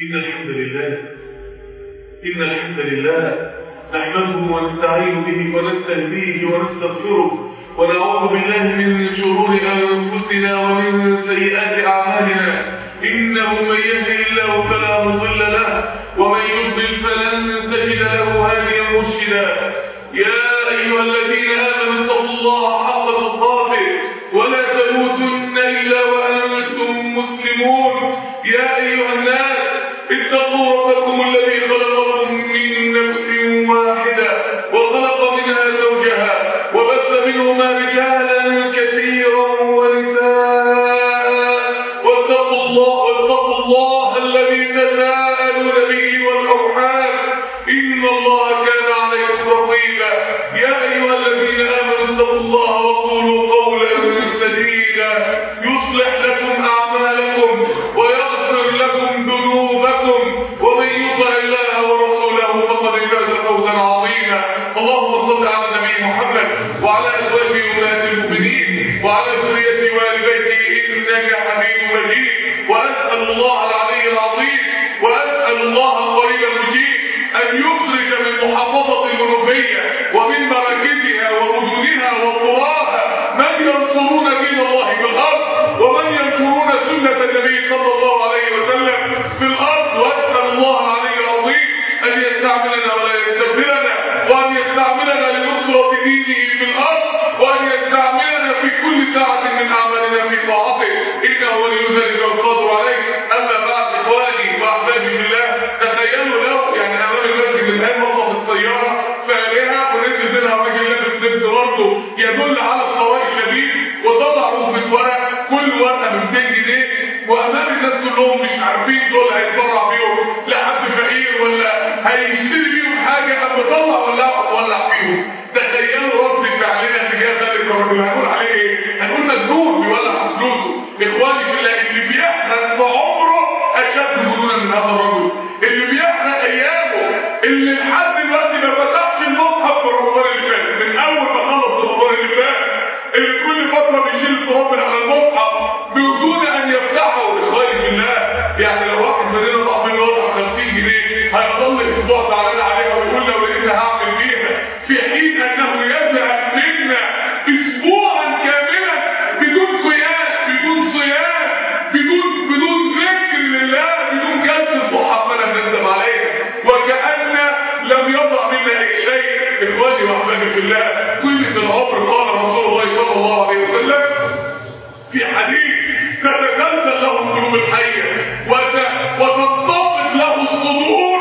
إن الحمد لله إن الحمد لله نحمده ونستعين به ونستهديه ونستغفره ونعوذ بالله من شرور أنفسنا ومن سيئات أعمالنا إنه من يهده الله فلا مضل له ومن يضلل فلن تجد له هاديا مرشدا يا أيها الذين آمنوا اتقوا الله حق تقاته ولا تموتن إلا وأنتم مسلمون يا أيها الناس اتقوا ربكم الذي خلقكم من نفس واحدة وخلق منها زوجها وبث منهما رجالا كثيرا ونساء واتقوا الله واتقوا الله الذي تساءلون به والأرحام إن الله كان عليكم رقيبا يا أيها الذين آمنوا اتقوا الله وقولوا قولا سديدا يصلح لكم أعمالكم ويغفر لكم ذنوبكم ومن يطع الله ورسوله فقد فاز فوزا عظيما اللهم صل على النبي محمد وعلى ازواجه امهات المؤمنين وعلى ذريه والديه انك حميد مجيد واسال الله العلي العظيم واسال الله القريب المجيب ان يخرج من محافظه المنوفيه ومن مراكزها ومدنها وقراها من ينصرون دين الله في الارض ومن ينصرون سنه النبي صلى الله عليه وسلم في الارض واسال الله العلي العظيم ان يستعملنا ولا يستبدلنا وان يستعملنا لنصره دينه في الارض وان يستعملنا في كل ساعه من اعمالنا في طاعته انه ولي ذلك والقادر عليه اما بعد اخواني واحبابي بالله تخيلوا لو يعني امام المسجد الان وقف السياره فارهه ونزل منها راجل لابس لبس برضه يدل على الطوارئ الشديد وطلع رسمه ورق كل ورقه ب 200 جنيه وامام الناس كلهم مش عارفين دول هيتبرع بيهم لحد فقير ولا هيشتري بيهم حاجه اما طلع ولا ولع فيهم تخيلوا رد فعلنا تجاه ذلك الرجل هنقول عليه ايه؟ هنقول مجنون بيولع فلوسه اخواني في الله اللي بيحرق في عمره اشد جنونا من هذا الرجل اللي بيحرق ايامه اللي لحد دلوقتي ما فتحش المصحف في رمضان اللي فات من اول ما خلص رمضان اللي فات اللي كل فتره بيشيل التراب من على المصحف بدون ان يفتحه اخواني في الله يعني لو واحد مننا طلع منه وضع 50 جنيه هيظل اسبوع زعلان عليها ويقول لو لقيت هعمل بيها في حين انه يزهق منا اسبوعا كاملا بدون قيام بدون صيام بدون بدون ذكر لله بدون جلسه ضحى فلا ندم عليها وكأن لم يضع منا اي شيء اخواني واحبابي في الله كل في العمر قال رسول الله صلى الله عليه وسلم في حديث تتزلزل له القلوب الحيه وت- وتنتفض له الصدور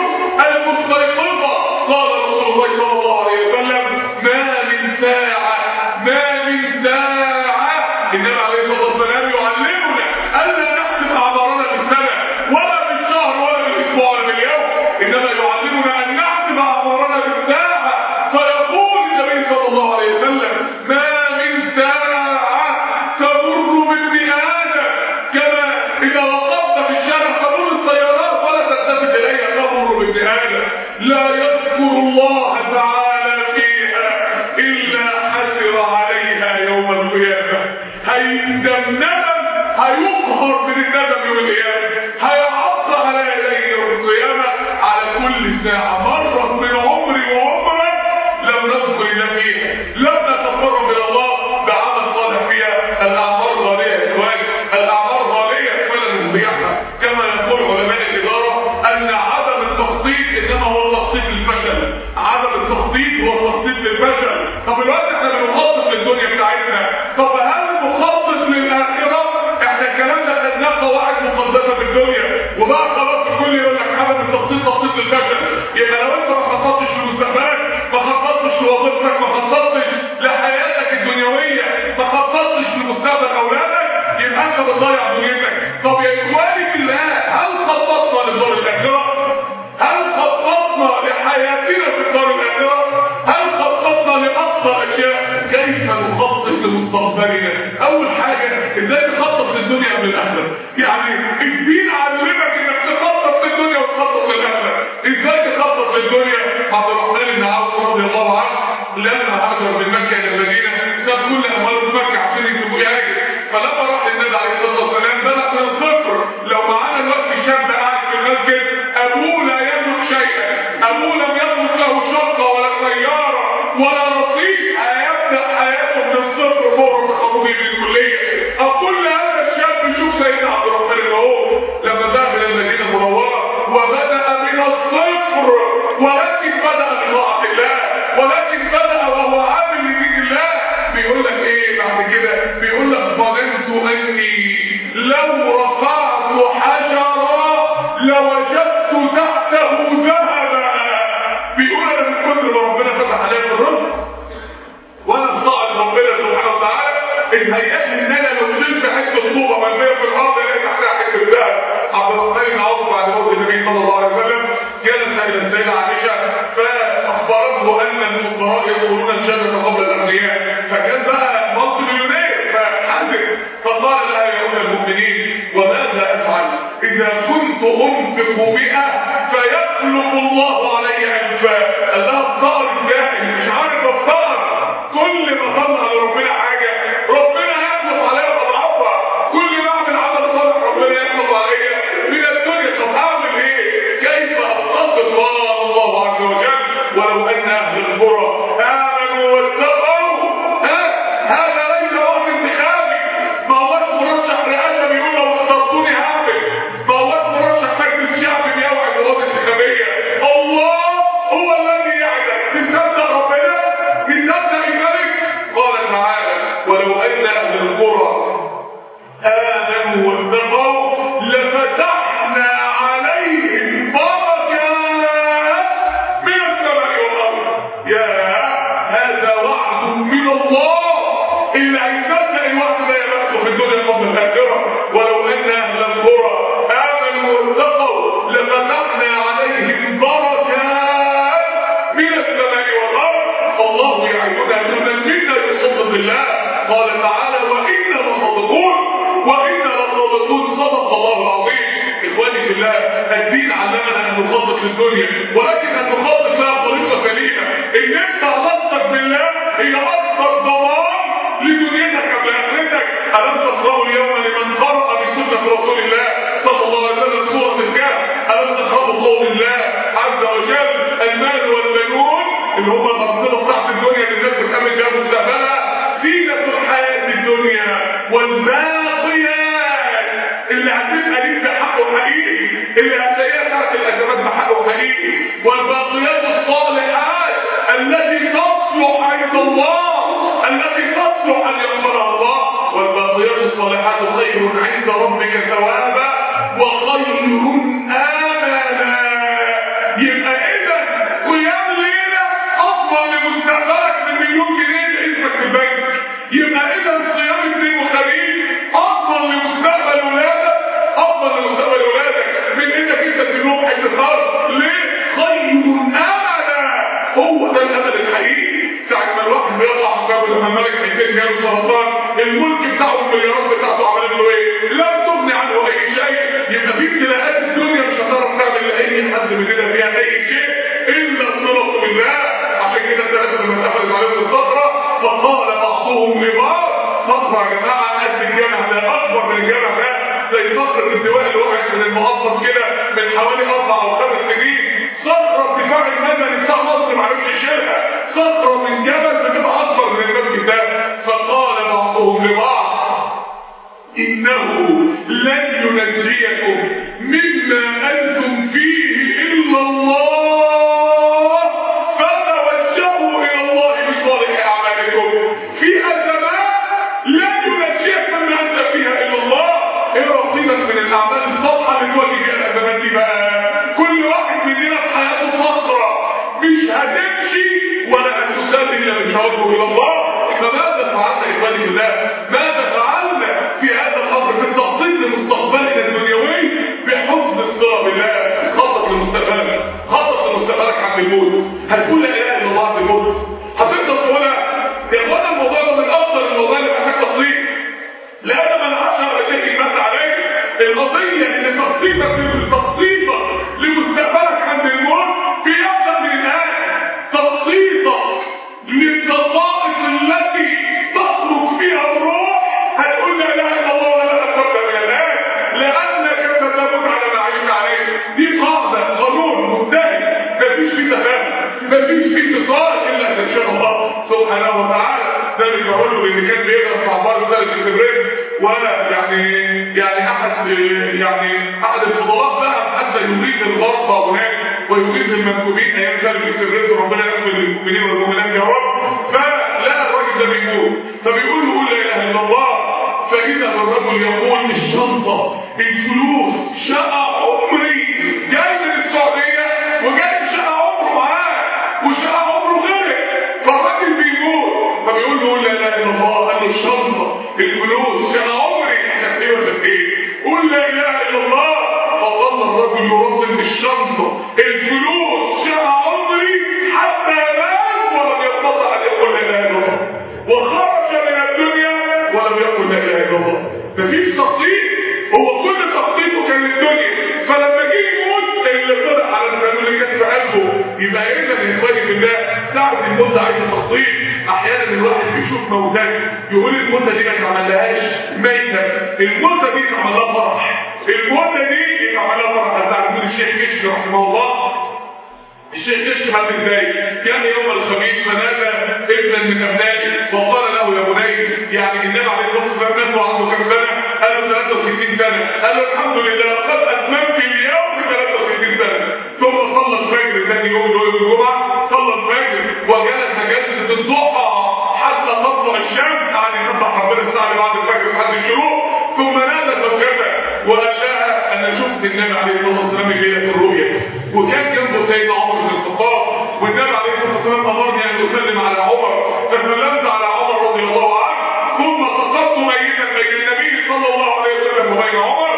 المستيقظه قال رسول الله صلى الله عليه وسلم ما من ساعه ما من ساعه النبي عليه الصلاه والسلام يعلمنا الا نحسب اعمارنا بالسنه ولا بالشهر ولا بالاسبوع ولا باليوم انما يعلمنا ان نحسب اعمارنا بالساعه فيقول النبي صلى الله عليه وسلم ما من ساعه تمر بابن ادم كما اذا وقفت في الشارع تمر السيارات ولا تلتفت اليها تمر بابن ادم لا يذكر الله تعالى فيها الا حسر عليها يوم القيامه هيندم ندم هيقهر من الندم يوم القيامه هيعض على يديه يوم القيامه على كل ساعه مرت من عمري وعمرك لم نذكر الله فيها لم نتقرب الى الله بعمل صالح فيها الاعمار غاليه يا اخواني الاعمار غاليه فلا نضيعها كما يقول علماء الاداره ان عدم التخطيط انما هو التخطيط للفشل عدم التخطيط هو التخطيط للفشل طب الوقت احنا بنخطط للدنيا بتاعتنا طب هل نخطط للاخره احنا الكلام ده خدناه قواعد مقدسه في الدنيا وبقى خلاص الكل يقول لك عدم التخطيط تخطيط للفشل يبقى لو انت ما خططتش لمستقبلك ما خططتش لوظيفتك ما خططتش لحياتك الدنيويه ما خططتش لمستقبل اولادك يبقى انت بتضيع دنيتك طب يا اخواني في الله هل خططنا لدار الاخره هل خططنا لحياتنا في الدار الاخره هل خططنا لاقصى اشياء كيف نخطط لمستقبلنا اول حاجه ازاي نخطط للدنيا قبل الاخره يعني الدين علمك انك تخطط للدنيا وتخطط للاخره ازاي تخطط للدنيا عبد الرحمن بن عوف رضي الله عنه لما هاجر من مكه الى المدينه ساب كل امواله في مكه عشان يسيبوه يهاجر فلما راح للنبي عليه الصلاه والسلام بدا من الصفر لو معانا الوقت شاب قاعد في المسجد ولا رصيد هيبدا حياته من الصفر فوق تخرجه من الكليه اقول لهذا الشاب شوف سيدنا عبد الرحمن اللي هو لما ذهب الى المدينه المنوره وبدا من الصفر ولكن بدا بطاعه الله ولكن بدا وهو عامل لدين الله بيقول لك ايه بعد كده بيقول لك ظننت اني لو رفعت حجرا لوجدت تحته ذهبا بيقول انا من كتر ما ربنا فتح عليا في الرزق وانا استعد ربنا سبحانه وتعالى ان هيئني ان انا لو شلت حته طوبه مرميه في الارض الاقي تحتها حته ذهب عبد الرحمن بن عوف بعد موت النبي صلى الله عليه وسلم جلس الى السيده عائشه فاخبرته ان الفقراء يدخلون الجنه قبل الاغنياء فكان بقى مالتي مليونير فحزن فقال لها يا ام المؤمنين وماذا افعل اذا كنت انفق 100 فيخلق الله علي الفا قال لها افتقر ازاي مش عارف افتقر كل ما طلع لربنا حاجه ربنا يخلق عليا اضعافها كل ما اعمل عمل صالح ربنا يخلق عليا من الدنيا طب اعمل ايه كيف اصدق قال الله عز وجل ولو ان اهل القرى امنوا واتقوا ها هذا ليس وقت انتخابي ما هوش مرشح رئاسه بيقول لو اخترتوني هعمل ما هوش مرشح مجلس شعبي بيوعد بوقت انتخابيه الله هو الذي يعلم تصدق ربنا تصدق الملك قال تعالى ولو ان اهل القرى امنوا واتقوا لفتحنا عليهم بركات من السماء والارض يا هذا وعد من الله اللي هيصدق الوعد ده يبقى في الدنيا قبل الاخره ولو ان اهل القرى امنوا واتقوا لفتحنا عليهم بركات من السماء والارض الله يعدنا دون منا بصدق الله قال تعالى وانا لصادقون وانا لصادقون صدق الله العظيم اخواني في الله الدين علمنا ان نخطط للدنيا ولكن ان نخطط لها بطريقه سليمه ان انت علاقتك بالله هي اكثر ضمان لدنيتك قبل اخرتك الم تقرأوا اليوم لمن قرأ بسنه رسول الله صلى الله عليه وسلم سوره الكهف الم تقرأوا قول الله عز وجل المال والبنون اللي هم الأرصدة بتاعت الدنيا اللي الناس بتعمل بيها مستقبلها زينة الحياة الدنيا والباقيات اللي هتبقى ليك بحقه حقيقي اللي هتلاقيها تحت الأزمات بحقه حقيقي والباقيات الصالحات التي تصلح عند الله التي تصلح أن يغفرها الله والباقيات الصالحات خير عند ربك ثوابا وخير آملا يبقى إذا قيام ليلة أفضل لمستقبلك من مليون جنيه لاسمك في البنك يبقى إذا صيام اثنين وخميس أفضل لمستقبل ولادك أفضل لمستقبل ولادك من إنك أنت تنوم حتة الأرض ليه؟ خير أملا هو ده الأمل الحقيقي ساعة ما الواحد بيقع في سبب لما الملك حسين جاله السرطان الملك بتاعه المليارات بتاعته عملت له ايه؟ لا تغني عنه اي شيء يبقى في ابتلاءات الدنيا مش هتعرف تعمل لاي حد مننا فيها اي شيء الا الصله بالله عشان كده الثلاثه لما اتقفلت عليهم الصخره فقال بعضهم لبعض صخره يا جماعه قد الجامع ده اكبر من الجامع ده زي صخره الانتواء اللي وقعت من المقطم كده من حوالي اربع او خمس سنين صخره ارتفاع المدني بتاع مصر ما عرفش يشيلها صخره من جبل بتبقى اكبر من المسجد ده فقال بعضهم لبعض إنه لن ينجيكم مما أنتم فيه إلا الله فتوجهوا إلى الله بصالح أعمالكم في أزمات لن ينجيك مما أنت فيها إلا الله إيه رصيدك من الأعمال الصالحة اللي تواجه بيها الأزمات دي بقى كل واحد مننا في حياته صخرة مش هتمشي ولا هتسال إلا بشهادته إلى الله فماذا فعلنا إخواني بالله ماذا فعلنا في هذا الامر في التخطيط لمستقبلنا الدنيوي بحسن الصله بالله خطط لمستقبلك خطط لمستقبلك عند الموت هتقول لا اله الا الله عند الموت هتقدر تقولها يا اخوانا الموضوع ده من افضل المواضيع اللي محتاج تخطيط لان من عشر مشاكل مات عليك القضيه ان تخطيطك تخطيطك لمستقبلك عند الموت بيبدا من الان تخطيطك للدقائق التي تخرج فيها الروح هتقول لا اله الا الله ولا تقدم من الان لانك ستموت على ما عشت عليه دي قاعده قانون منتهي مفيش فيه تفاهم مفيش سبحانه وتعالى ذلك الرجل اللي كان بيغرق في عبار سالك سبرين ويعني يعني احد يعني احد الفضلاء بقى حتى يغيث المرضى هناك ويغيث المنكوبين ايام سالك سبرين ربنا يغفر للمؤمنين والمؤمنات يا رب فلا الراجل ده بيقول فبيقول له قول لا اله الا الله فإذا الرجل يقول الشنطة الفلوس شقة عمري جاي من السعودية وجاي شقة عمره معاه وشقة عمره غيرك فالراجل بيقول فبيقول له قول لا اله الا الله قال له الشنطة الفلوس شقة عمري احنا في ايه ولا في ايه؟ قول لا اله الا الله فظل الرجل يردد الشنطة الفلوس شقة عمري حتى مات ولم يستطع ان يقول لا اله الا الله وخرج من الدنيا ولم يقل لا اله الا الله مفيش تخطيط هو كل تخطيطه كان للدنيا فلما جه يموت اللي طلع على القانون اللي كان في قلبه يبقى اذا يا اخواني بالله ساعه الموت عايزه تخطيط احيانا الواحد بيشوف موتات يقول الموتة دي ما اتعملهاش ميتة الموتة دي اتعمل لها فرح الموتة دي اتعمل لها فرح هتعرفون الشيخ كشك رحمه الله الشيخ كشك مات ازاي؟ كان يوم الخميس فنادى ابنا من ابنائي وقال له يا بني يعني النبي عليه الصلاه والسلام مات وعنده كام سنه؟ قال له 63 سنه قال له الحمد لله قد اتممت اليوم 63 سنه ثم صلى الفجر ثاني يوم اللي هو يوم الجمعه صلى الفجر وجلس جلسه الضحى حتى تطلع الشمس قعد يسبح ربنا الساعه بعد الفجر لحد الشروق ثم نادى زوجته وقال لها انا شفت النبي عليه الصلاه والسلام الليله في الرؤيا وكان جنبه سيدنا عمر بن الخطاب والنبي عليه الصلاه والسلام امرني ان اسلم على عمر فسلمت على عمر رضي الله عنه ثم سقطت ميتا بين النبي صلى الله عليه وسلم وبين عمر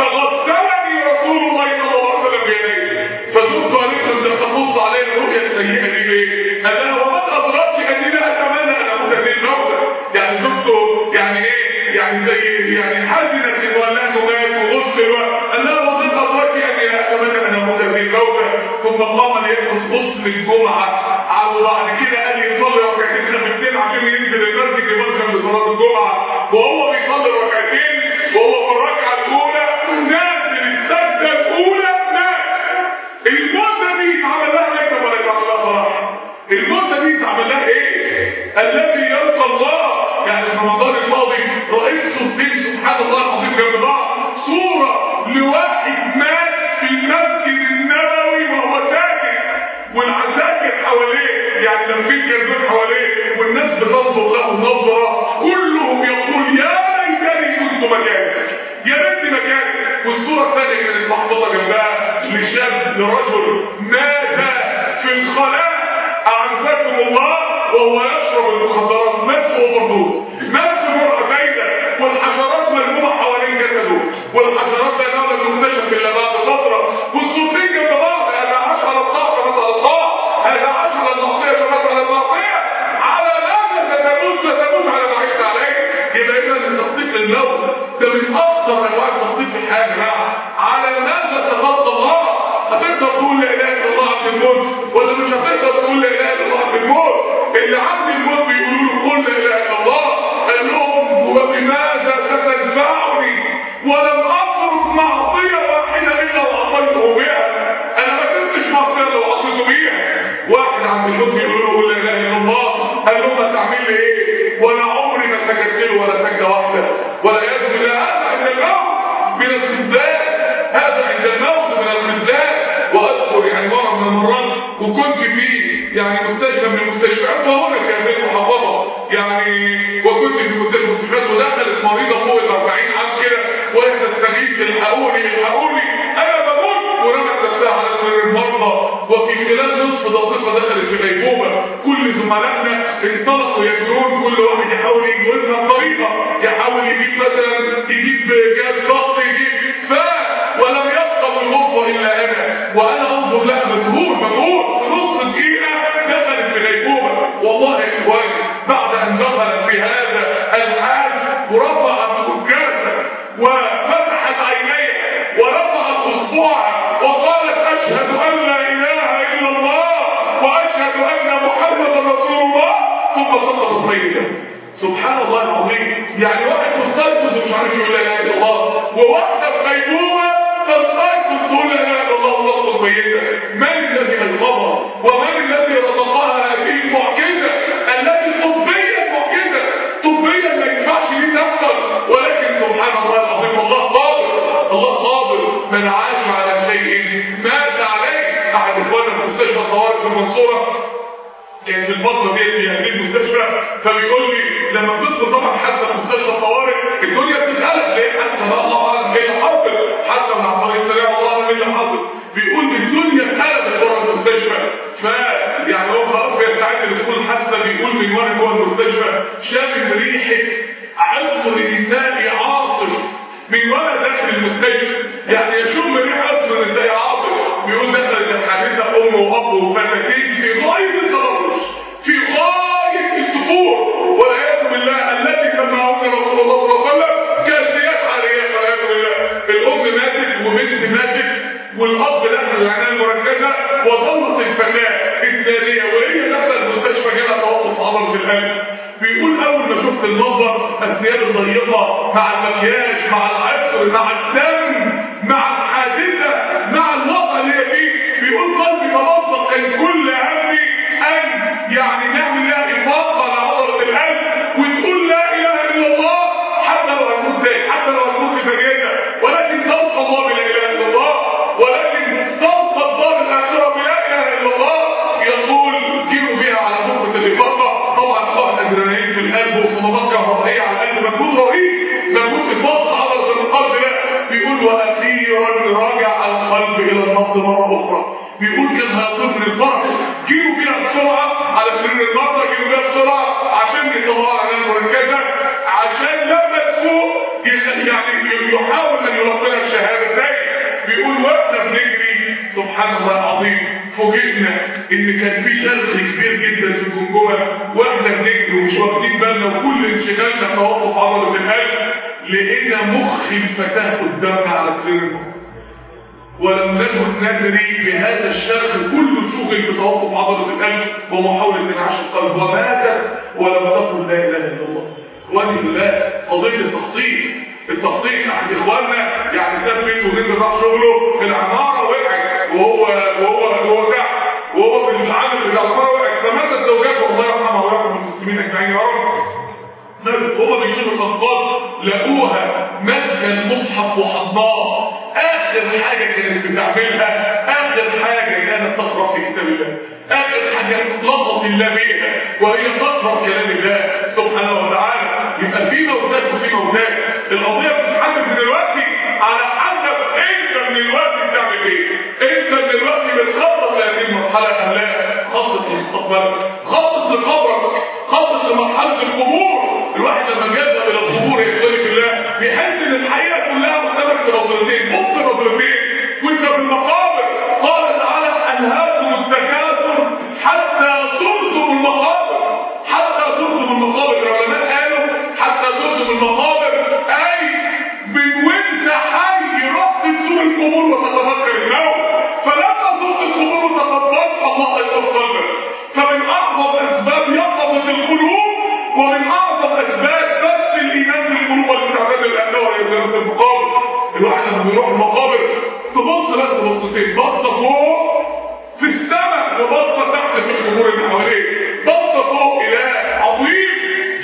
فغسلني رسول الله صلى الله عليه وسلم بيديه فدمت عليك ان تقص علي الرؤيا السيئه دي ليه؟ قال لها ومن ادركت اني لا اتمنى ان اموت هذه الموتة يعني شفته يعني ايه؟ يعني زي يعني حزنت ان ولاه مات وغسل قال لها ومن ادركت اني لا اتمنى ان اموت هذه الموتة ثم قام ليأخذ غسل الجمعه على بعد كده قال يصلي ركعتين خمسين عشان ينزل المسجد يبكر لصلاه الجمعه وهو بيصلي ركعتين وهو في الركعه الاولى نازل السجده الاولى نازل المده دي اتعمل لها مكتب ولا اتعمل لها فرح المده دي اتعمل لها ايه الذي يلقى الله يعني في رمضان الماضي رأيت صورتين سبحان الله العظيم جنب بعض صوره لواحد مات في المسجد النبوي وهو ساكت والعساكر حواليه يعني لافين جنبين حواليه والناس بتنظر له نظره كلهم يقول يا ليتني كنت مكانك يا ريتني مكانك والصوره الثانيه كانت محطوطه جنبها لشاب لرجل مات في الخلاء اعزكم الله وهو يشرب المخدرات مات هو مردود مات في مرة بايدة والحشرات ملمومة حوالين جسده والحشرات لا نعلم تكتشف الا بعد فترة والصوتين جنب بعض هذا عشر الطاعة مثل الطاعة هذا عشر المعصية مثل المعصية على ماذا ستموت ستموت على ما عشت عليه يبقى اذا التصديق للموت ده من اكثر انواع التصديق في الحياة يا جماعة على ماذا تفضل الله هتقدر تقول لا اله الا الله عند الموت ولا مش هتقدر تقول لا اله الا الله عند الموت اللي عند الموت بيقولوا له قل لا اله الا الله قال لهم وبماذا ستدفعني ولم اترك معصيه واحده الا وعصيته بها انا ما كنتش معصيه لو عصيته بيها واحد عند الموت بيقول له قل لا اله الا الله قال لهم هتعمل لي ايه ولا عمري ما سجدت له ولا سجده واحده ولا يد بالله هذا عند الموت من الخذلان هذا عند الموت من الخذلان واذكر يعني مره من المرات وكنت في يعني مستشفى من المستشفيات وهنا كان في المحافظه يعني وكنت في مستشفى المستشفيات ودخلت مريضه فوق ال 40 عام كده وهي تستغيث الحقوني الحقوني انا بموت ورمت نفسها على سرير المرضى وفي خلال نصف دقيقه دخلت في غيبوبه كل زملائنا انطلقوا يجرون كل واحد يحاول يجوز لها طريقه يحاول يجيب مثلا يجيب جهاز ضغط يجيب ف ولم يبقى بالغرفه الا انا وانا انظر لها مسهول مجهول في نص دقيقه دخلت في غيبوبه والله يا اخواني بعد ان دخلت في هذا الحال ورفعت كاسه وفتحت عينيها ورفعت اصبعها وقالت اشهد ان لا اله الا الله واشهد ان محمدا رسول الله ثم سقطت ميتا سبحان الله العظيم يعني واحد مستيقظ ومش عارف يقول لا اله الا الله وواحده في غيبوبه تستيقظ تقول لا اله الا الله وتسقط ميتا من الذي ايقظها ومن الذي رزقها هذه المعجزه التي المنصوره كان في الفتره ديت في هذه المستشفى فبيقول لي لما بتدخل طبعا حتى في مستشفى الطوارئ الدنيا بتتقلب ليه حتى بقى الله اعلم ايه اللي حصل حتى من عبر السريع الله اعلم ايه اللي حصل بيقول الدنيا اتقلبت ورا المستشفى ف يعني هو خلاص بيستعد لدخول حتى بيقول من وانا جوه المستشفى شامم ريحه عطر نسائي عاصف من وانا داخل المستشفى يعني يشم ريحه عطر نسائي عاصف بيقول دخلت الحادثه ام واب وفتاتين في غايه التضرر في غايه السفور والعياذ بالله التي سمعهن رسول الله صلى الله عليه وسلم كاسيات عاريات والعياذ بالله الام ماتت وبنت ماتت والاب دخل العنايه المركزه وظلت الفتاه الثانيه وهي داخله المستشفى جالها توقف عضله القلب بيقول اول ما شفت المنظر الثياب الضيقه مع المكياج مع العطر مع الدم مع الحادثه مع الوضع اللي هي فيه بيقول قلبي تمزق كان كل همي ان يعني نعمل لها افاقه على عضله القلب وتقول لا اله الا الله حتى لو هتموت تاني حتى لو هتموت فجأة ولكن تلقى الله بلا اله الا الله ولكن تلقى الدار الاخره بلا اله الا الله يقول جيبوا بها على نقطه الافاقه طبعا طبعا ادرينالين في القلب وصدمات كهربائيه على القلب مجهود رهيب مجهود افاقه عضله القلب ده بيقول واخيرا راجع القلب الى النبض مره اخرى بيقول كان هيطلب من الفرح جيبوا بيها بسرعه على سرير المرضى جيبوا بيها بسرعه عشان يطلعوا على المركزه عشان لما تفوق يعني يحاول ان يلقنها الشهاده ازاي بيقول واحنا بنجري سبحان الله العظيم فوجئنا ان كان في شرخ كبير جدا في الجمجمه واحنا بنجري ومش واخدين بالنا وكل انشغالنا توقف عضله القلب لقينا مخ الفتاه قدامنا على سرير المرضى ولم نكن ندري بهذا الشرخ كله شغل بتوقف عضله القلب ومحاوله انعاش القلب ومات ولم تقل لا اله الا الله وادي الله قضيه التخطيط التخطيط احد اخواننا يعني ساب بيته ونزل راح شغله العماره وقعت وهو وهو وهو تحت وهو في العمل بتاع العماره وقعت فماتت زوجاته الله يرحمها ويرحم المسلمين اجمعين يا رب هو بيشيل الاطفال لقوها ماسكه المصحف وحضناه اخر حاجه كانت بتعملها اخر حاجه كانت تقرا في كتاب الله اخر حاجه لفظ الله بيها وهي تقرا كلام الله سبحانه وتعالى يبقى في موتات وفي موتات القضيه بتتحدث دلوقتي على حسب انت من الوقت بتعمل ايه انت من الوقت بتخطط لهذه المرحله ام لا خطط لمستقبلك خطط لقبرك خطط لمرحله القبور الواحد لما بيذهب الى القبور يا اخواني بالله بيحس ان الحقيقه كلها قدامك في نظرتين بص نظرتين وانت في المقابر قال تعالى الهاكم التكاثر حتى صرتم المقابر حتى صرتم المقابر العلماء قالوا حتى صرتم المقابر اي من وانت حي رحت تزور القبور وتتذكر الموت فلما زرت القبور وتذكرت الله يقف قلبك فمن اعظم اسباب يقظه القلوب ومن اعظم اسباب بث الايمان في القلوب والاستعداد للاخره وهي زياره المقابر الواحد لما بيروح المقابر تبص بس بصتين بصه فوق في السماء وبصه تحت في القبور اللي حواليه بصه فوق اله عظيم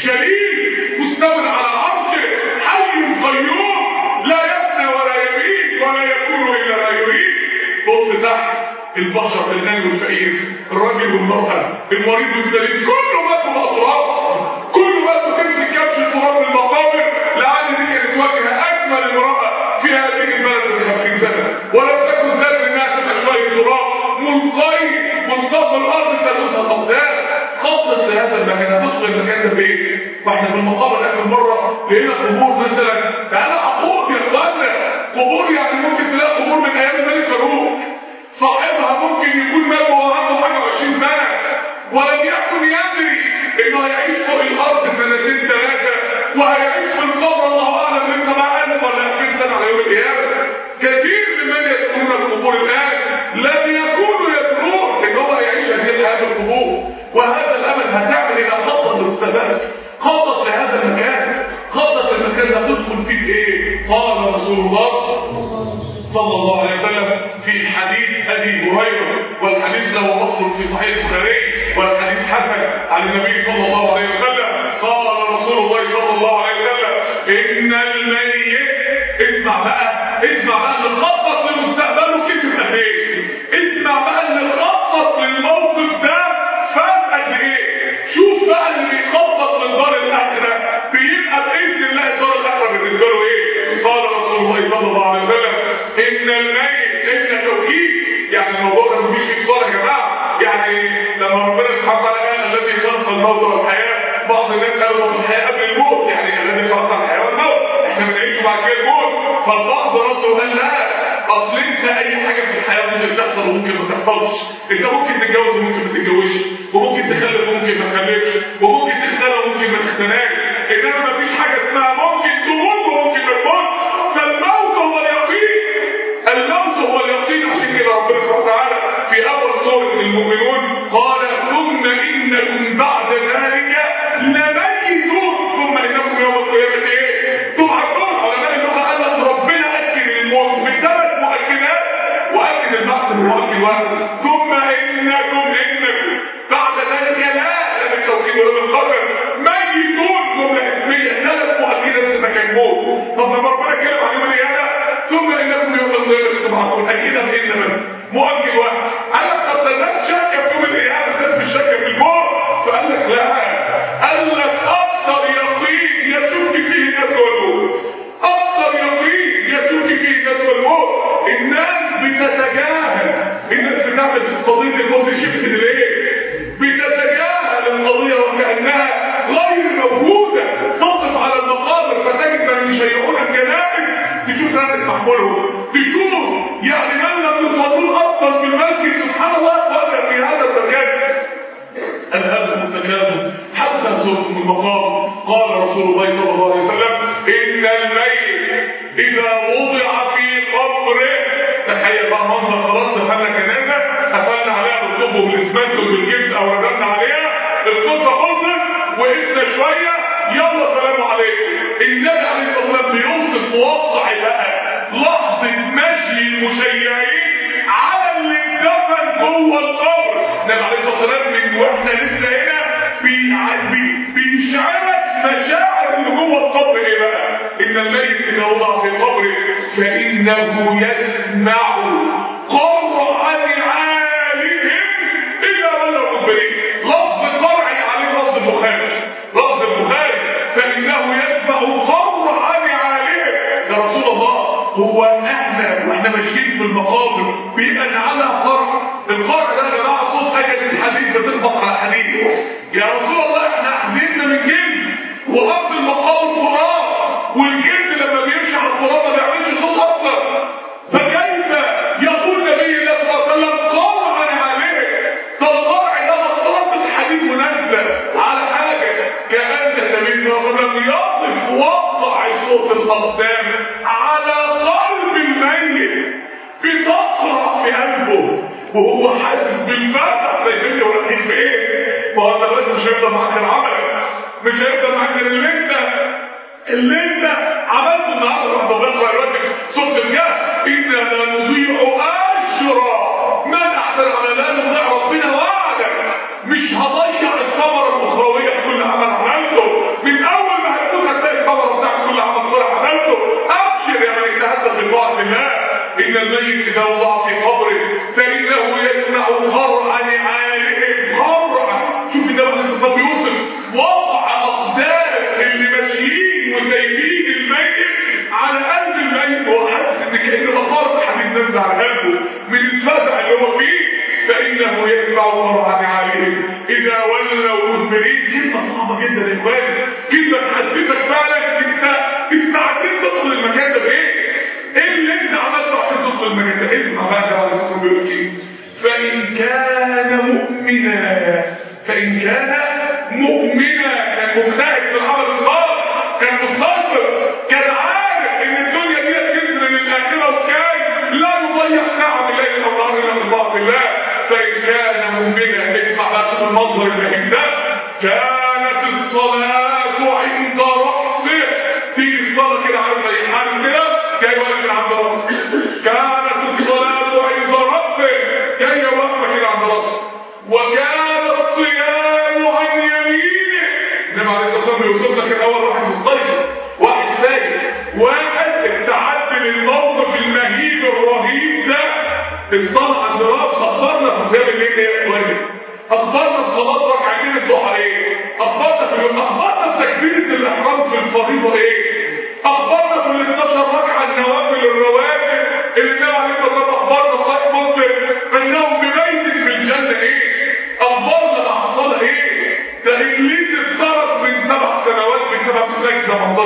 جليل مستوى على عرشه حي قيوم لا يفنى ولا يبيد ولا يكون الا ما يريد بص تحت البشر الغني والفقير الراجل والمرأة المريض والسليم كله ماتوا بأطراف كله ماتوا تمسك كبش التراب المقابر لعل دي كانت واجهة أجمل امرأة في هذه البلد من 50 سنة ولم تكن ذلك انها تبقى شوية تراب ملقي منصب الأرض تدوسها الأقدام خطط لهذا المكان هتدخل المكان ده بايه؟ واحنا في المقابر آخر مرة لقينا قبور مثلا تعالى عقود يا اخوانا قبور يعني ممكن تلاقي قبور من أيام الملك فاروق صاحبها ممكن يكون مات وهو عنده حاجه 20 سنه ولم يكن يدري انه هيعيش فوق الارض سنتين ثلاثه وهيعيش في القبر الله اعلم لسه بقى 1000 ولا 2000 سنه على يوم القيامه كثير ممن يسكنون القبور الان لم يكونوا يدرون ان هو هيعيش هذه الحياه في القبور وهذا الامل هتعمل الى خطط لمستقبلك خطط لهذا المكان خطط المكان ده تدخل فيه بايه قال رسول الله صلى الله عليه وسلم في حديث ابي هريره والحديث له وصل في صحيح البخاري والحديث حسن عن النبي صلى الله عليه وسلم قال رسول الله صلى الله عليه وسلم ان الميت اسمع بقى اسمع بقى اللي خطط لمستقبله كسب قد ايه اسمع بقى اللي خطط للموقف ده يرضى بالحياه قبل الموت يعني الذي خلق الحياه والموت احنا بنعيش بعد كده الموت فالبعض رد قال لا اصل انت اي حاجه في الحياه ممكن تحصل وممكن ما تحصلش انت ممكن تتجوز وممكن ما تتجوزش وممكن تخلف وممكن ما تخلفش وممكن تختنى وممكن ما تختناش انما ما فيش حاجه اسمها ممكن تموت وممكن ما تموت فالموت هو اليقين الموت هو اليقين عشان كده ربنا سبحانه وتعالى في اول سوره المؤمنون قال ثم انكم بعد ذلك لميتون ثم انكم يوم القيامه ايه؟ تبعثون علماء اللغه قال لك ربنا اكد الموت بثلاث مؤكدات واكد البعث بمؤكد واحد ثم انكم انكم بعد ذلك لا لا بالتوكيد ولا بالقسم ميتون جمله اسميه ثلاث مؤكدات انك الموت طب لما ربنا اتكلم عن يوم القيامه ثم انكم يوم القيامه تبعثون اكيد بان بس مؤكد واحد قال لك طب الناس شاكه في يوم القيامه الناس مش شاكه في الموت فقال لك لا قال لك اكثر يقين يشك فيه الناس والموت اكثر يقين يشك فيه الناس والموت الناس بتتجاهل الناس بتعمل قضيه الموت شبه ليه بتتجاهل القضيه وكانها غير موجوده تقف على المقابر فتجد من يشيعون الجنائز تشوف راتب محمولهم تشوف يعني من لم يصلون اصلا في المسجد سبحان الله وقع في هذا المكان الهدف التكامل حتى صرتم المقام قال رسول الله صلى الله عليه وسلم ان الميت اذا وضع في قبره تخيل بقى منظر خلاص دخلنا جنازه قفلنا عليها بالطب بالاسمنت بالجبس او ردمنا عليها القصه خلصت وقفنا شويه يلا سلام عليكم النبي عليه الصلاه والسلام بيوصف واقع بقى لحظه مشي المشيعين على اللي اتدفن جوه القبر النبي عليه الصلاه والسلام من واحنا لسه هنا بي- بي- بيشعرك مشاعر اللي جوه القبر ايه بقى؟ ان الميت اذا وضع في قبره فانه يسمع قرع نعالهم اذا ولوا مدبرين لفظ قرعي عليه لفظ البخاري لفظ البخاري فانه يسمع قرع نعالهم يا رسول الله هو احنا واحنا ماشيين في المقابر بيبقى على قرع القرع ده يا جماعه صوت اجل الحديد بتخبط على حديد يا رسول الله احنا حديدنا من جلد وارض المقابر تراب والجلد لما بيمشي على التراب ما بيعملش صوت اصلا فكيف يقول نبي الله صلى الله عليه وسلم قرعا عليه فالقرع ده مطلب الحديد منزل على حاجه كان النبي صلى الله عليه وسلم يصف وضع صوت الاقدام على قلب الميت بتقرع في قلبه وهو حاسس بالفتح زي ما انت ولكن في ايه؟ ما هو انت بس مش هيفضل معاك العمل مش هيفضل معاك اللي انت اللي انت عملته النهارده واحنا بنقرا دلوقتي سوره الكهف انا لا نضيع اجر من احسن عمل لا نضيع ربنا وعدك مش هضيع الثمره الاخرويه في كل عمل عملته من اول ما هتكون هتلاقي الثمره بتاعت كل عمل صالح عملته ابشر يا من اجتهدت في طاعه الله ان الميت اذا وضع في قبره فانه يسمع قرع نعالهم قرع شوف النبي عليه الصلاه والسلام بيوصف وضع اقدام اللي ماشيين وسايبين الميت على قلب الميت وهو حاسس ان كان مطار حديد نزل على قلبه من الفزع اللي هو فيه فانه يسمع قرع نعالهم اذا ولوا مدبرين كلمه صعبه جدا يا اخواني كلمه تحسسك فعلا انت استعديت تدخل المكان ده بايه؟ ايه اللي انت عملته عشان تدخل المكان ده؟ اسمع بقى ده على اساس بيقول لك ايه؟ فان كان مؤمنا فان كان مؤمنا كان مجتهد في العمل الصالح كان مستغفر كان عارف ان الدنيا دي جسر للاخره وكان لا يضيع ساعه من ليل او نهار الا في طاعه الله فان كان مؤمنا اسمع بقى شوف المنظر الرهيب ده كانت الصلاه عند راسه تيجي الصلاه كده عارف زي حال كده جاي واقف من عند راسه كانت الصلاه عند راسه جاي واقفه كده عند راسه وكان الصيام عن يمينه النبي عليه الصلاه والسلام بيوصف لك الاول واحد مستيقظ واحد فايق واحد استعد للموقف المهيب الرهيب ده الصلاه عند راسه اخبرنا في قيام الليل ده يا اخواني اخبرنا الصلاه ركعتين الضحى ايه اخبرنا في اليوم اخبرنا في تكبيره الاحرام في الفريضه ايه اخبرنا في ال 12 ركعه النوافل الرواتب اللي النبي عليه الصلاه والسلام اخبرنا صحيح مسلم انهم ببيت في الجنه ايه اخبرنا مع الصلاه ايه ده ابليس اتطرد من سبع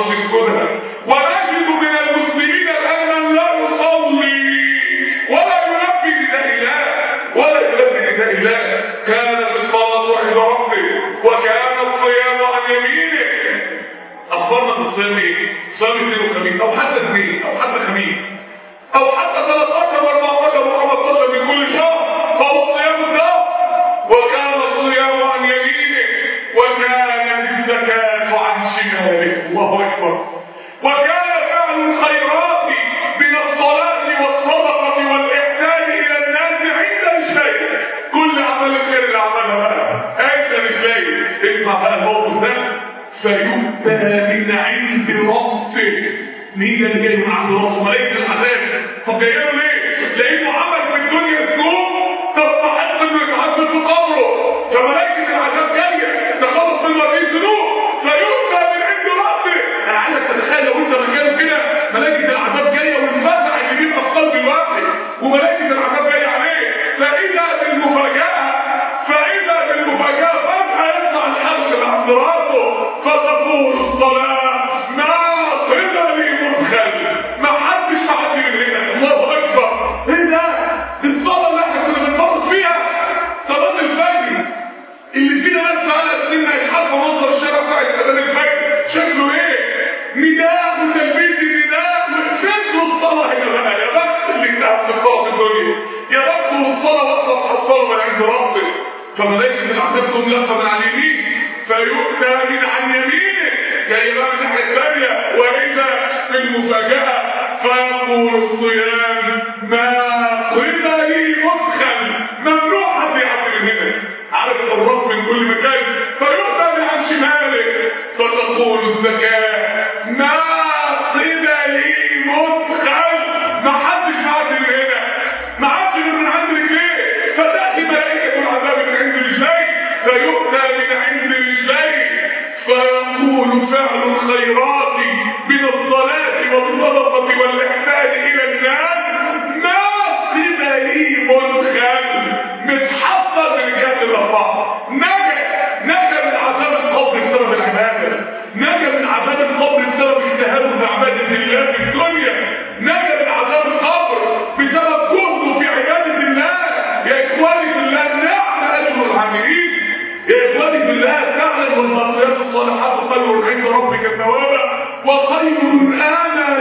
يعرفش يسكنها ونجد من المسلمين الان من لا يصلي ولا يلبي نداء الله ولا يلبي نداء الله كان الصلاه عند ربه وكان الصيام عن يمينه اخبرنا في الصيام ايه؟ صيام اثنين وخميس او حتى اثنين او حتى خميس او حتى 13 و14 و15 من كل شهر فهو الصيام ده وكان الصيام عن يمينه وكانت الزكاة عن شماله الله أكبر وكان فعل الخيرات من الصلاة والصدقة والإحسان إلى الناس عند رجليه كل عمل الخير اللي عملها عند رجليه اسمع بقى الموقف ده فيؤتى من عند رأسه مين اللي جاي من عند رأسه ملائكة العذاب طب جاي له ليه؟ لأنه عمل في الدنيا ذنوب تستحق انه يتعذب في قبره فملائكة العذاب جاية تخلص من هذه الذنوب فيؤتى من عند رأسه انا عايزك تتخيل لو انت مكانه كده ملائكة العذاب جاية والفزع اللي بيبقى في قلب الواحد وملائكة العذاب جاية عليه فإذا بالمفاجأة فإذا بالمفاجأة فجأة يطلع الحرس اللي عند راسه فتقول الصلاة ما قبلي مدخل ما حدش معدي من هنا الله أكبر ايه ده؟ الصلاة اللي احنا كنا بنفرط فيها صلاة الفجر اللي فينا ناس بقالها سنين مش عارفة منظر الشارع بتاعت أذان الفجر شكله ايه؟ نداء وتلبية نداء وفكر الصلاة هنا بقى يا بخت اللي انتهت في الصلاة في الدنيا يا بخت والصلاة واقفة تحصله من عند ربك فملائكة العذاب تقوم لفة من على اليمين فيؤتى من عن يمينه جاي بقى من الناحية الثانية وإذا في المفاجأة فيقول الصيام ما قبلي مدخل ممنوع حد يعدي من هنا عارف الحراس من كل مكان فيؤتى من عن شماله فتقول الزكاة ما قبلي مدخل ما حدش معدي من هنا ما عادش من عند رجليه فتأتي ملائكة العذاب من عند رجليه فيؤتى من عند رجليه فيقول فعل الخيرات من الصلاة والصدقة والإحسان إلى الناس ما قبلي مدخل متحصل من الجهات الأربعة نجا نجا من عذاب القبر بسبب العبادة نجا من عذاب القبر بسبب اجتهاده في عبادة الله في الدنيا نجا من عذاب القبر بسبب جهده في عبادة الله يا إخواني في الله نعم أجر العاملين يا إخواني في الله فعلا والباقيات الصالحات خير عند ربك ثوابا وخير آملا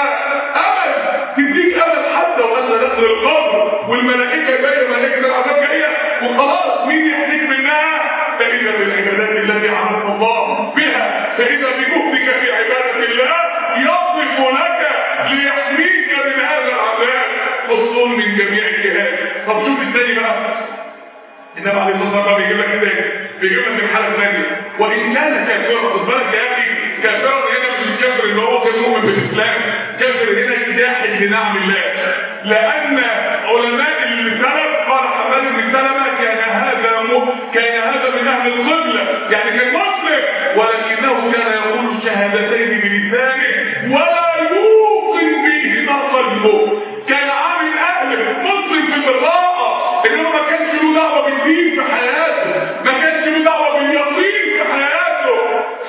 أمل تديك أمل حتى وأنت داخل القبر والملائكة جاية ملائكة العذاب جاية وخلاص مين يحتاج منها فإذا بالعبادات التي عملت الله بها فإذا بجهدك في عبادة الله يصف لك ليحميك من هذا العذاب فصول من جميع الجهات طب شوف الثاني بقى النبي عليه الصلاه والسلام بيجيب لك الثاني بيجيب لك الحاله الثانيه وان كان كافرا خد بالك يا اخي كافرا هنا مش الكافر اللي هو كان مؤمن بالاسلام كافر هنا جاحد لنعم الله لان علماء السلف قال حماد بن سلمه كان هذا م... كان هذا من اهل القبله يعني كان مسلم ولكنه كان يقول الشهادتين بلسانه ولا يوقن بهما قلبه كان عامل اهله مسلم في البطاقه انما ما كانش له دعوه بالدين في حياته ما كانش له دعوه باليقين في حياته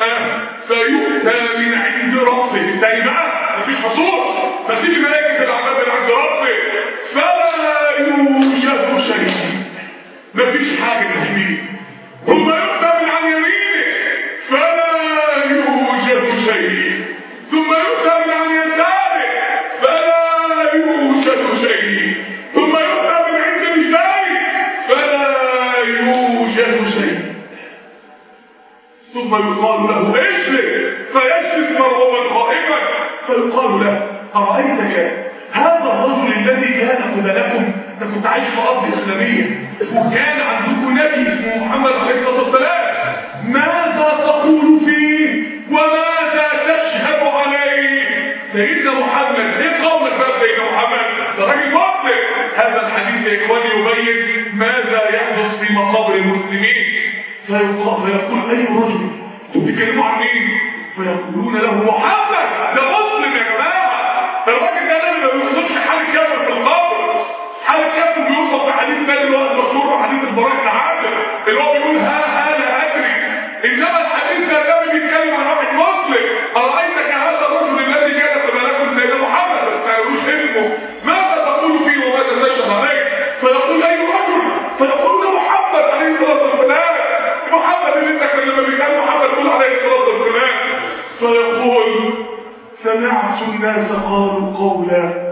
فيؤتى من عند ربه تاني بقى مفيش حصول فتيجي ملائكه العذاب من عند ربه فلا يوجد شيء مفيش حاجه تحميه ثم يؤتى من عن يمينه فلا يوجد شيء ثم يؤتى من عن يساره فلا يوجد شيء ثم يؤتى من عند رجليه فلا يوجد شيء ثم يقال له اجلس فيجلس مرغوبا خائفا فيقال له ارايتك هذا الرجل الذي كان قبلكم ده كنت عايش في ارض اسلاميه وكان عندكم نبي اسمه محمد عليه الصلاه والسلام ماذا تقول فيه وماذا تشهد عليه سيدنا محمد ايه قولك بقى سيدنا محمد ده راجل مسلم هذا الحديث يا اخواني يبين ماذا يحدث في مقابر المسلمين فيقول فيقول اي رجل انتوا بتتكلموا عن مين فيقولون له محمد ده مسلم يا جماعه الراجل ده لما بيوصلش حال كامل في القبر حال كامل بيوصف في حديث ثاني اللي هو المشهور حديث البراء بن عازب اللي هو بيقول ها ها لا ادري انما الحديث ده النبي بيتكلم عن واحد مسلم ارايتك الناس قالوا قولا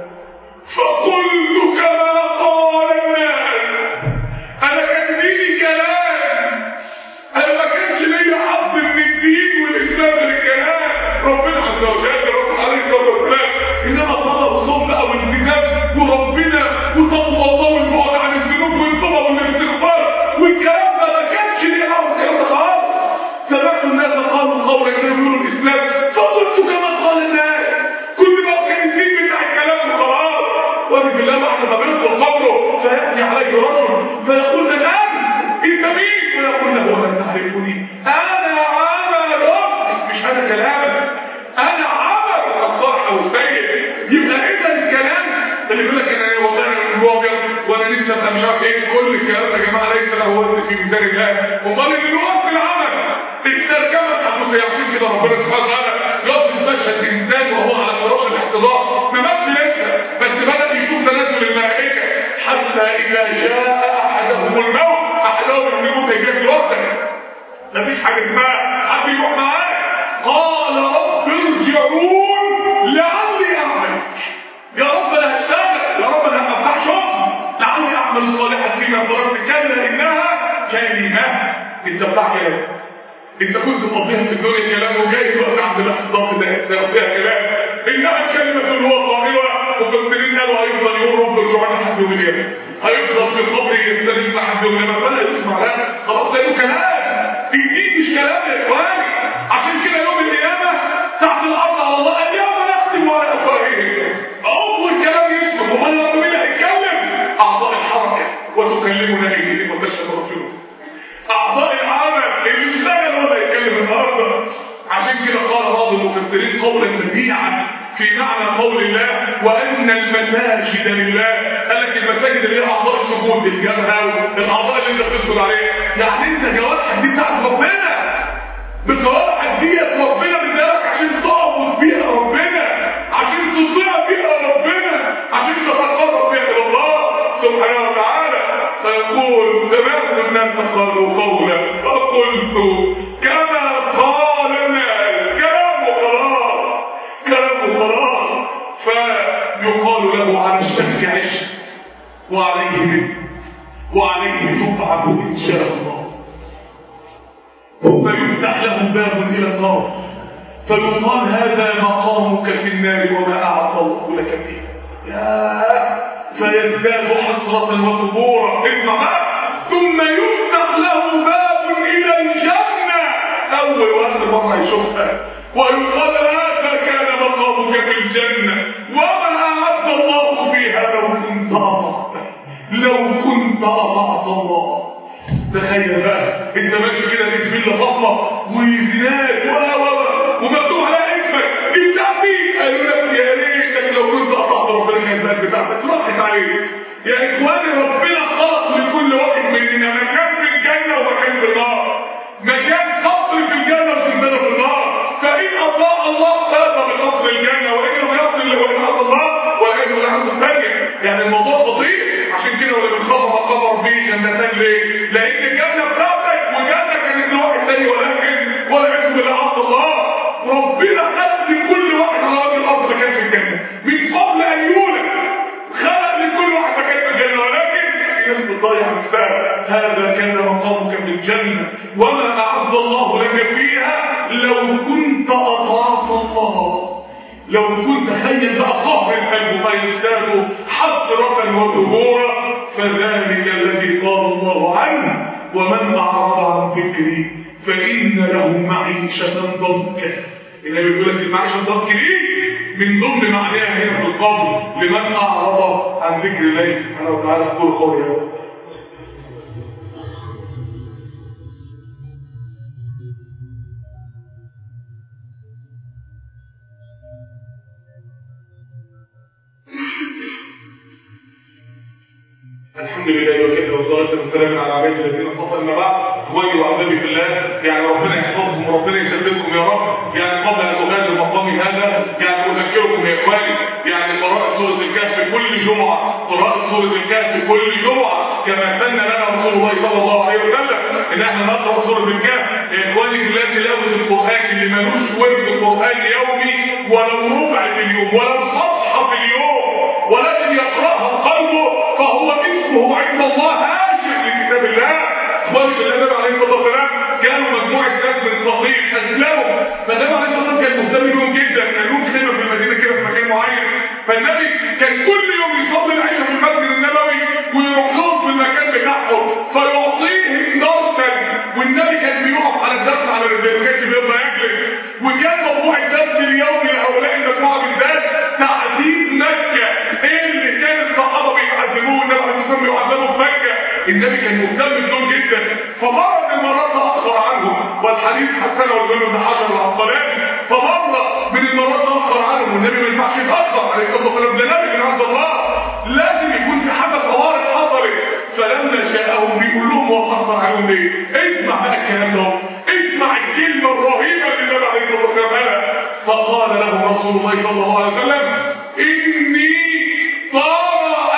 فقلت كما قال الناس انا كان ديني كلام انا ما كانش ليا حظ من الدين والاسلام للكلام ربنا عز وجل رب عليه الصلاه والسلام انما طلب الصوم او الالتزام وربنا وتقوى الله والبعد عن الذنوب والتوبه والاستغفار والكلام ده ما كانش ليا حظ الكلام ده خالص سمعت الناس قالوا قولا كانوا يقولوا الاسلام فقلت كما قال الناس كل ما كان الدين بتاع الكلام وخلاص وانا في الله بعد ما بيدخل قبره فياتي عليه رجل فيقول له انت مين ويقول له ومن تعرفني انا عملك مش هذا كلامك انا عمل الصالح والسيء يبقى اذا الكلام اللي يقول لك انا والله انا من ابيض وانا لسه ابقى مش عارف ايه كل الكلام ده يا جماعه ليس له وزن في ميزان الله امال اللي له وزن العمل الترجمه بتاعته عشان كده ربنا سبحانه وتعالى يقف مشهد انسان وهو على فراش الاحتضار ما ماتش لسه بس بدا يشوف تنزل الملائكه حتى اذا جاء احدهم الموت احدهم الموت يجيب راسك مفيش حاجه اسمها حد يروح معاه قال رب ارجعون لعلي اعمل يا رب انا هشتغل يا رب انا هفتح شغل لعلي اعمل صالحا فيما تركت كلا انها كلمه انت بتاع كلام انت كنت مقضيها في الدنيا كلام وجاي دلوقتي عند الاحتضار ده تقضيها كلام انها كلمه هو قائله مفسرين قالوا هيفضل يقول رب ارجعون لحد يوم القيامه هيفضل في قبره يستنى يسمع حد يوم القيامه فلا يسمع لا خلاص ده له كلام الدين مش كلام يا اخواني عشان كده يوم القيامه ساعه الارض على الله اليوم نختم على افواههم عضو الكلام يسمع امال لما مين هيتكلم اعضاء الحركه وتكلمنا ايديهم وتشهد رسولهم اعضاء العمل اللي اشتغل ولا يتكلم النهارده عشان كده قال بعض المفسرين قولا بديعا في معنى قول الله وان المساجد لله قال لك المساجد اللي هي اعضاء السجود الجبهه الاعضاء اللي انت بتسجد عليها يعني انت جوارحك دي بتاعت ربنا بجوارحك ديت ربنا مديلك عشان تعبد بيها ربنا عشان تطيع بيها ربنا عشان تتقرب بيها الى الله سبحانه وتعالى فيقول سمعت الناس قالوا قولا فقلت كما قال الناس كلام خلاص كلام خلاص فيقال له على الشك عش وعليه مت وعليه تبعث ان شاء الله ثم يفتح له باب الى النار فيقال هذا مقامك في النار وما اعطى الله لك فيه يا فيزداد حسرة وثبورا اسمع بقى ثم يفتح له باب إلى الجنة أول واحد مرة يشوفها ويقال هذا كان مقامك في الجنة وما أعد الله فيها لو كنت أطعت لو كنت أطعت الله تخيل بقى انت ماشي كده تسبيل لفضله وزناد و و ومكتوب على اسمك بتاعتي قالوا لك يا ريتك لو كنت قطعت ربنا كان الباب بتاعتك راحت عليك يا اخواني ربنا خلق لكل واحد مننا مكان في الجنه ومكان في النار مكان قصر في الجنه وسلسله في النار فان اطاع الله فاز بقصر الجنه وان لم يصل وان اطاع الله والعياذ بالله عنده الثانيه يعني الموضوع خطير عشان كده ولا بنخاف ما قدر بيه جنتان ليه؟ لان الجنه بتاعتك وجنه كانت لواحد تاني ولكن والعياذ بالله عبد الله ربنا خلق لكل واحد على وجه الارض مكان في الجنه من قبل ان يولد خلق لكل واحد مكان في الجنه ولكن في ناس بتضيع نفسها هذا كان مقامك في الجنه وما اعد الله لك فيها لو كنت اطعت الله لو كنت تخيل بقى قهر القلب ما يزداد حسرة وثبورا فذلك الذي قال الله عنه ومن أعرض عن ذكري فإن له معيشة ضنكا النبي بيقول لك المعيشة الضنكا دي من ضمن معناها هنا في القول لمن أعرض عن ذكر الله سبحانه وتعالى قول قولي يا رب الحمد لله وكفى والصلاة والسلام على عباد الذين اصطفى أما بعد إخواني وأحبابي في الله يعني ربنا يحفظكم وربنا يسلمكم يا رب يعني قبل أن أغادر مقامي هذا يعني أذكركم يا إخواني يعني قراءة سورة الكهف كل جمعة قراءة سورة الكهف كل جمعة كما سن لنا رسول الله صلى الله عليه وسلم إن احنا نقرأ سورة الكهف يا إخواني بالله تلاوة القرآن اللي ملوش ورد قرآن يومي ولو ربع في اليوم ولو صفحة في اليوم ولكن يقرأها قلبه فهو اسمه عند الله هاشم لكتاب الله اخواني بالله النبي عليه الصلاه والسلام كانوا مجموعه ناس من الصحيح اسلموا فالنبي عليه الصلاه والسلام كان مهتم بيهم جدا كان لهم خدمه في المدينه كده في مكان معين فالنبي كان كل يوم يصلي العشاء في المسجد النبوي ويروح لهم في المكان بتاعهم فيعطيهم درسا والنبي كان بيقف على الدرس على رجليه ما كانش بيرضى يجلس وكان موضوع الدرس اليومي لهؤلاء المجموعه بالذات تعذيب مكه ايه اللي كان الصحابه بيعذبوه النبي عليه الصلاه والسلام يعذبه في مكه النبي كان مهتم بدول جدا فمرة من المرات تأخر عنهم والحديث حسنه وابن بن حجر العسقلاني فمرة من المرات تأخر عنهم والنبي ما ينفعش يتأخر عليه الصلاة والسلام ده نبي من عند الله لازم يكون في حاجة طوارئ حصلت فلما شاءهم بيقول لهم هو اتأخر عليهم ليه؟ اسمع بقى الكلام ده اسمع الكلمة الرهيبة اللي النبي عليه الصلاة والسلام قالها فقال له رسول الله صلى الله عليه وسلم إني طرأ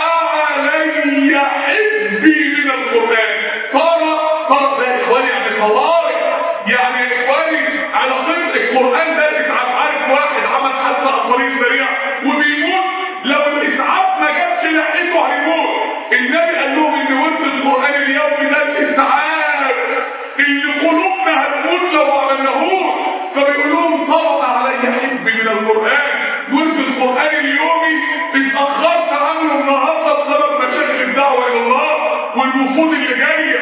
علي حزبي من القرآن طرأ طرأ ده يا إخواني يعني طوارئ يعني يا إخواني على طريق القرآن ده إسعاف عارف واحد عمل حادثة على الطريق سريع وبيموت لو الإسعاف ما جابش لحقته هيموت النبي قال لهم إن ورد القرآن اليومي ده الإسعاف اللي قلوبنا هتموت لو ما عملناهوش فبيقول لهم طرأ علي حزبي من القرآن ورد القرآن اليومي اتأخرت عنه النهارده بسبب مشاكل الدعوة إلى الله والوفود اللي جاية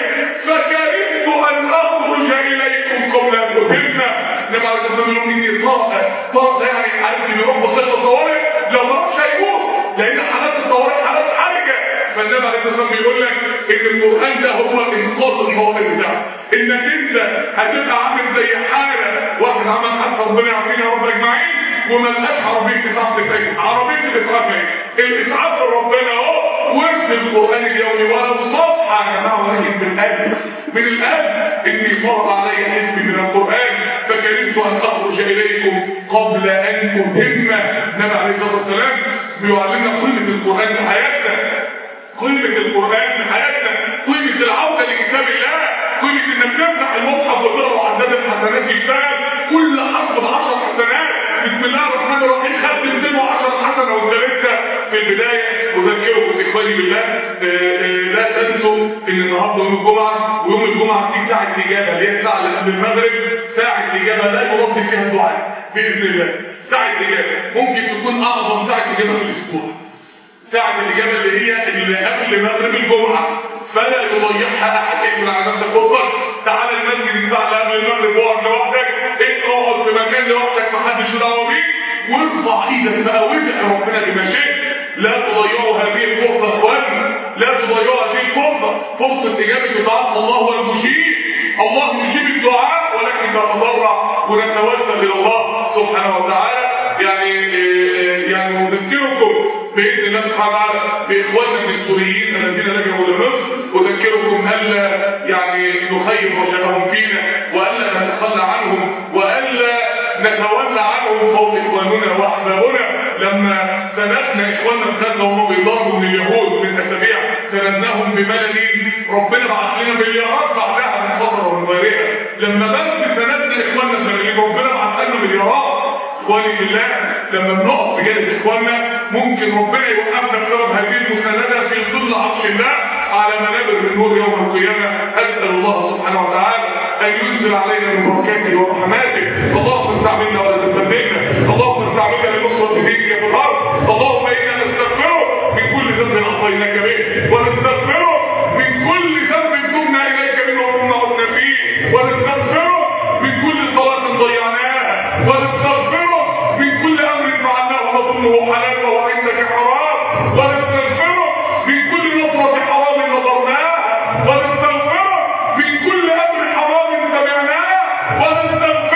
فكرهت أن أخرج إليكم قبل أن أهمنا إنما على الصلاة والسلام إني طارئ طارئ ده يعني عارف اللي يروح مستشفى الطوارئ لو ما راحش هيموت لأن حالات الطوارئ حالات حرجة فالنبي عليه الصلاة والسلام بيقول لك إن القرآن ده هو إنقاذ الطوارئ بتاعه إنك أنت هتبقى عامل زي حالة واحد عمل حادثة ربنا يعافينا يا رب أجمعين وما لقاش عربية إسعاف تتأكد عربية الإسعاف ايه؟ الإسعاف ربنا أهو ورد القرآن اليومي ولو صفحة يا جماعة ولكن من القلب من القلب إني فرض علي حزبي من القرآن فكرهت أن أخرج إليكم قبل أن أهم النبي عليه الصلاة والسلام بيعلمنا قيمة القرآن في حياتنا قيمة القرآن في حياتنا قيمة العودة لكتاب الله قيمة إنك تفتح المصحف وتقرأ عداد الحسنات يشتغل كل حرف بعشر حسنات بسم الله الرحمن الرحيم خدت 210 حسنه وانت لسه في البدايه اذكركم اخواني بالله آآ آآ لا تنسوا ان النهارده يوم الجمعه ويوم الجمعه دي ساعه الاجابه اللي هي الساعه اللي قبل المغرب ساعه الاجابه لا يرد فيها الدعاء باذن الله ساعه الاجابه ممكن تكون اعظم ساعه اجابه في الاسبوع ساعه الاجابه اللي هي اللي قبل مغرب الجمعه فلا يضيعها احد اقفل على نفسك خطك تعال المسجد الساعه اللي قبل المغرب واقعد لوحدك اقعد في مكان لوحدك محدش دعوه بيك وارفع ايدك بقى وادعي ربنا بما شئت لا تضيعوا هذه الفرصه اخواني لا تضيعوا هذه الفرصه فرصه اجابه دعاء الله هو المجيب الله يجيب الدعاء ولكن نتضرع ونتوسل الى الله سبحانه وتعالى يعني يعني نذكركم باذن الله سبحانه وتعالى باخواننا من السوريين الذين لجأوا الى مصر اذكركم الا يعني نخيب رجاءهم فينا والا نتخلى عنهم والا نتولى عنهم فوق اخواننا واحبابنا لما سندنا اخواننا في غزه وهم بيضربوا من اليهود من اسابيع سندناهم بملل ربنا بعت لنا مليارات بعدها من فتره ومن غيرها لما بس سندنا اخواننا في ملل ربنا بعت لنا مليارات اخواني بالله لما بنقف بجانب اخواننا ممكن ربنا يوقفنا بسبب هذه المسانده في ظل عرش الله على منابر النور يوم القيامه اسال الله سبحانه وتعالى ان ينزل علينا من بركاته ورحماته اللهم استعملنا ولا تستبدلنا اللهم استعملنا لنصره دينك في الارض اللهم انا نستغفره من كل ذنب عصيناك به ونستغفره من كل ذنب تبنا اليك منه وكنا عدنا فيه ونستغفره من كل صلاه ضيعناها ونستغفره من كل امر فعلناه نظنه حلال وهو عندك حرام ونستغفره من كل نصره حرام نظرناها ونستغفره من كل امر حرام سمعناه ونستغفره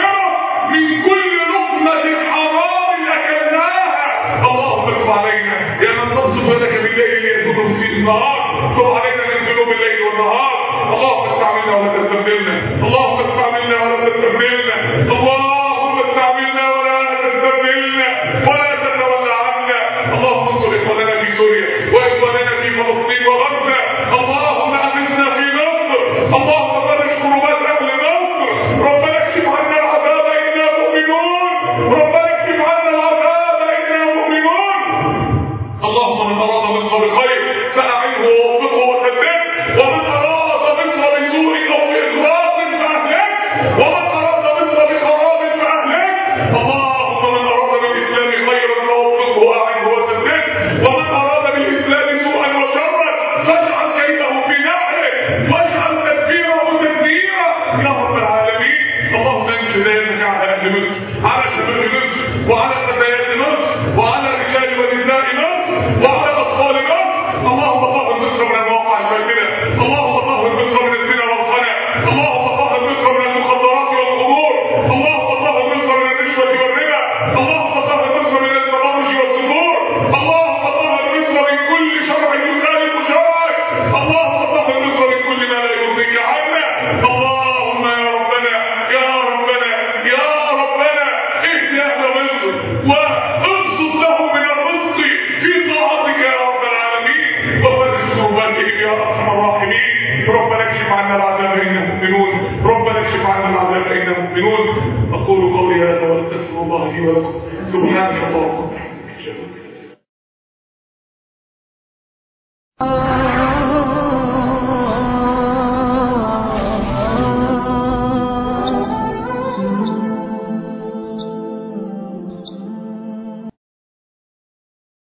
اهل مصر على شباب مصر وعلى فتيات مصر وعلى رجال ونساء مصر وعلى اطفال مصر اللهم طهر مصر من المواقع الفاسده اللهم طهر مصر من الزنا والخنا اللهم طهر مصر من المخدرات والخمور اللهم طهر مصر من الرشوه والربا اللهم طهر مصر من التبرج والسفور اللهم طهر مصر من كل شرع يخالف شرعك اللهم طهر مصر من كل ما لا يرضيك عنا اللهم يا ربنا يا ربنا يا ربنا اهد اهل مصر وابسط لهم من الرزق في طاعتك يا رب العالمين وفرج كرباتهم يا ارحم الراحمين ربنا اكشف عنا العذاب انهم مؤمنون ربنا اكشف عنا العذاب انهم مؤمنون اقول قولي هذا واستغفر الله لي ولكم سبحانك اللهم وبحمدك